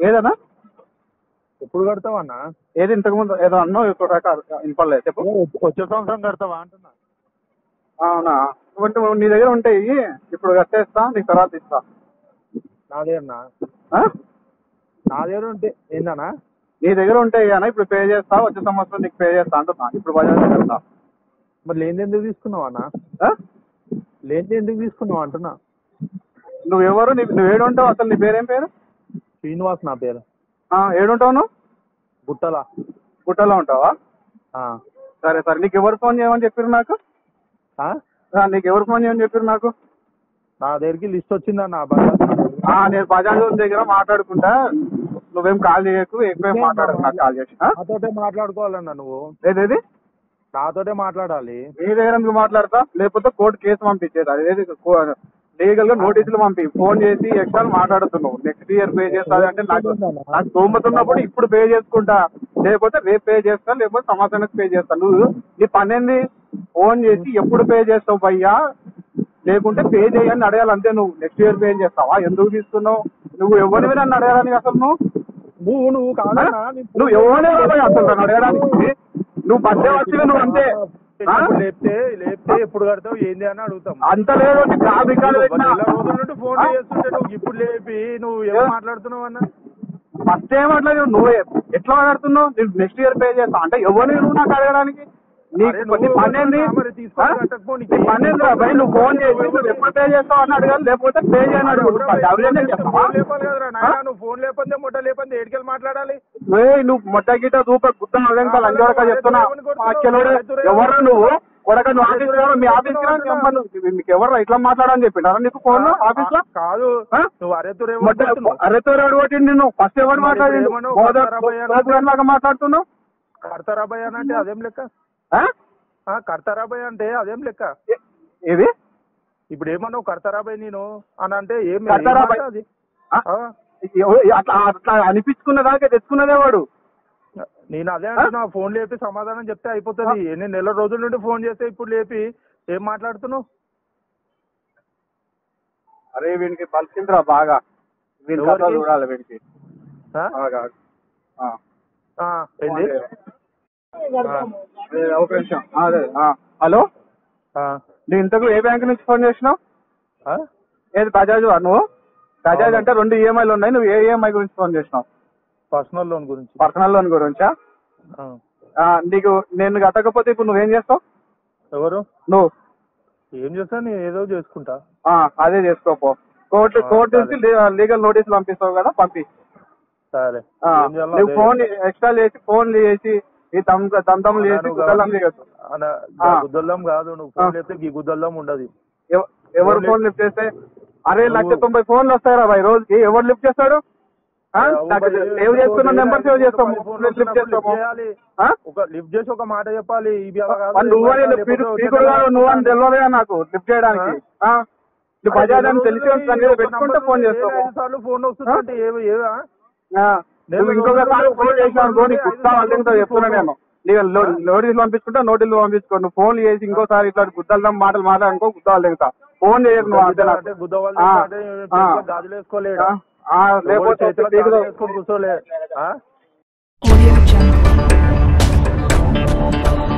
ఏదన్నా ఎప్పుడు కడతావా అన్న ఏది ఇంతకు ముందు ఏదో అన్నావు ఇప్పుడు దాకా వినపడలేదు చెప్పు వచ్చే సంవత్సరం కడతావా అంటున్నా అవునా అంటే నీ దగ్గర ఉంటాయి ఇప్పుడు కట్టేస్తా నీకు తర్వాత ఇస్తా నా దగ్గర ఆ? నా దగ్గర ఉంటే ఏందన్నా నీ దగ్గర ఉంటాయి కానీ ఇప్పుడు పే చేస్తా వచ్చే సంవత్సరం నీకు పే చేస్తా అంటున్నా ఇప్పుడు బజాజ్ కడతా మరి లేని ఎందుకు తీసుకున్నావు అన్న ఆ? లేని ఎందుకు తీసుకున్నావు అంటున్నా నువ్వు ఎవరు నీ నువ్వు ఏడుంటావు అసలు నీ పేరేం పేరు శ్రీనివాస్ నా పేరు ఆ, ఏడుంటావు నువ్వు గుట్టల గుట్టలో ఉంటావా ఆ. సరే సరే నీకు ఎవరు ఫోన్ చేయమని చెప్పారు నాకు ఆ? ఆ, నీకు ఎవరు ఫోన్ చేయమని చెప్పారు నాకు నా దగ్గరికి లిస్ట్ వచ్చిందన్న బజాజ్ ఆ, నేను బజాజ్ వాళ్ళ దగ్గర మాట్లాడుకుంటా నువ్వేం కాల్ చేయకు ఎక్కువ మాట్లాడకు నాకు కాల్ చేసి ఆ? నాతోటే మాట్లాడుకోవాలన్న నువ్వు ఏదేది నాతోటే మాట్లాడాలి నీ దగ్గర ఎందుకు మాట్లాడతా లేకపోతే కోర్టు కేసు పంపించేది అదేది లీగల్ గా నోటీసులు పంపి ఫోన్ చేసి ఎక్స్ట్రా మాట్లాడుతున్నావు నెక్స్ట్ ఇయర్ పే చేస్తాది అంటే నాకు నాకు తోమతున్నప్పుడు ఇప్పుడు పే చేసుకుంటా లేకపోతే రేపు పే చేస్తా లేకపోతే సంవత్సరానికి పే చేస్తా నువ్వు నీ పని ఏంది ఫోన్ చేసి ఎప్పుడు పే చేస్తావు భయ్యా లేకుంటే పే చేయని అడగాలి అంతే నువ్వు నెక్స్ట్ ఇయర్ పే చేస్తావా ఎందుకు తీసుకున్నావు నువ్వు ఎవరివి నన్ను అడగడానికి అసలు నువ్వు నువ్వు నువ్వు ఆ? కాదన్నా నీ ఫోన్ నువ్వు ఎవరిని అడగాలి అసలు నన్ను అడగడానికి నువ్వు బర్త్డే వచ్చిన నువ్వు అంతే ఆ? ఇప్పుడు లేపితే లేపితే ఎప్పుడు కడతావు ఏంది అని అడుగుతాం అంత లేదు కాదు రికార్డు ఒక పెట్టినా నెల రోజుల నుండి ఫోన్ చేస్తుంటే నువ్వు ఇప్పుడు లేపి నువ్వు ఏం మాట్లాడుతున్నావు అన్న ఫస్ట్ ఏం అట్లా నువ్వే ఎట్లా మాట్లాడుతున్నావు నేను నెక్స్ట్ ఇయర్ పే చేస్తా అంటే ఎవరిని నువ్వు నాకు అడగడానికి నీకు అరే నీ నువ్వు పని ఏంది మరి తీసుకొని ఆ? కట్టకపో నీకు నీ పని ఏంది రా భయ్ నువ్వు ఫోన్ చేసి నువ్వు ఎప్పుడు పే చేస్తావు అని అడగాలి లేకపోతే పే చేయని అడుగు ఎవరైనా చేస్తావా ఫోన్ లేపాలి కదరా నాయనా నువ్వు ఫోన్ లేపందే ముట్ట లేపందే ఏడికెళ్ళి మాట్లాడాలి ఏయ్, నువ్వు మొట్ట గిట్ట దూప గుత్తం అదంతా లంజోడక చెప్తున్నా అక్కలోడే ఎవరు నువ్వు కొడక నువ్వు ఆఫీస్ లో మీ ఆఫీస్ మీకు ఎవరు ఇట్లా మాట్లాడని చెప్పిండారా నీకు ఫోన్ ఆఫీస్ లో కాదు ఆ? నువ్వు అరే మొట్ట అరెతో అడగొట్టింది నిన్ను ఫస్ట్ ఎవరు మరి మాట్లాడిండు ఏమన్నావు? మోదర్ కడతారా భయ్యా అంటే? లాగా మాట్లాడుతున్నావు కడతారా భయ్ అని అంటే అదేం లెక్క ఆ? ఆ, కడతారా భయ్ అంటే అదేం లెక్క ఏ- ఏది ఇప్పుడు ఏమన్నావు కడతారా భయ్ నేను అని అంటే ఏం ఏం కడతారా మాట భయ్? అది ఆ? ఆ? ఎవ- అట్లా అట్లా అనిపించుకున్న దాకా తెచ్చుకున్నదే వాడు నేను అదే అంటున్నా ఫోన్ లేపి సమాధానం చెప్తే అయిపోతుంది ఎన్ని నెల రోజుల నుండి ఫోన్ చేస్తే ఇప్పుడు లేపి ఏం మాట్లాడుతున్నావు అరే వీనికి పలికిందిరా బాగా వీని కథ ఎవరికి? చూడాలి వీనికి ఆ? బాగా ఆ. ఆ, ఏంది ఆ, అదే, ఒక నిమిషం అదే ఆ. హలో ఆ, నువ్వు ఇంతకు ఏ బ్యాంక్ నుంచి ఫోన్ చేసినావు ఆ? ఏది బజాజ్ నువ్వు బజాజ్ అవును. అంటే రెండు ఈఎంఐలు ఉన్నాయి నువ్వు ఏ ఈఎంఐ గురించి ఫోన్ చేసినావు పర్సనల్ లోన్ గురించి పర్సనల్ లోన్ గురించా ఆ. ఆ, నీకు నేను కట్టకపోతే ఇప్పుడు నువ్వేం చేస్తావు ఎవరు నువ్వు ఏం చేస్తా నేను ఏదో చేసుకుంటా ఆ, అదే చేసుకోపో కోర్టు ఆ, కోర్టు సరే. నుంచి లీగల్ నోటీస్ పంపిస్తావు కదా పంపి సరే ఆ, ఏం చేయాలో నువ్వు అదే ఫోన్ ఎక్స్ట్రా చేసి ఫోన్లు చేసి ఈ తమ్ తమ్ములు చేసి నువ్వు గుద్దలం కావాలి. చేయొద్దు అన- ఆ. గుద్దల్లం కాదు నువ్వు ఫోన్ చేస్తే ఈ గుద్దల్లం ఉండదు ఎవ- ఎవరు ఫోన్ ఫోన్ లిఫ్ట్ చేస్తే అరే నువ్వు- లక్ష తొంభై ఫోన్లు వస్తాయరా భాయ్ రోజుకి ఎవరు లిఫ్ట్ చేస్తాడు ఆ? అరే, నాకు మరి సేవ్ చేసుకున్న వేరే నెంబర్ సేవ్ చేస్తాము ఫోన్ లిఫ్ట్ వచ్చినప్పుడు చేస్తాము లిఫ్ట్ చేయాలి. ఆ? ఒక లిఫ్ట్ చేసి ఒక మాట చెప్పాలి ఇవి అలా కాదు, మరి నువ్వు అని లేకపోతే పీకు- వచ్చే పీకుడు కాదు, నెల నువ్వు అని తెలియదుగా నాకు లిఫ్ట్ చేయడానికి ఆ? నువ్వు బజాజ్ అని తెలిసి రోజులకి దాని మీద ఒక పెట్టుకుంటే నంబర్ ఫోన్ నుండి చేస్తావు ఏడు ఐదు సార్లు ఫోన్ వస్తుందంటే ఏవి ఏవా ఆ. నేను నువ్వు ఇంకొకసారి రోజుకి ఫోన్ చేసినావు అనుకో నీకు ఐదు గుత్తా సార్లు వాళ్ళతో చెప్తున్నా ఫోన్ నేను నీకు లో- నోటీసులు పంపించుకుంటా నోటీసులు పంపించుకో నువ్వు ఫోన్ చేసి ఇంకోసారి ఇట్లా గుద్దలు మాటలు మాట్లాడుకో గుద్దాలు దిగుతా ఫోన్ చేయకు నువ్వు అంతే నాకు. అంటే గుద్దవాళ్ళు ఆ, అంటే ఆ. గాజులు వేసుకోలేడు ఆ, ఆ, లేకపోతే చేతిలో పీకుదాం. గాజులు వేసుకొని కూర్చోలే ఆ? Audio Jungle.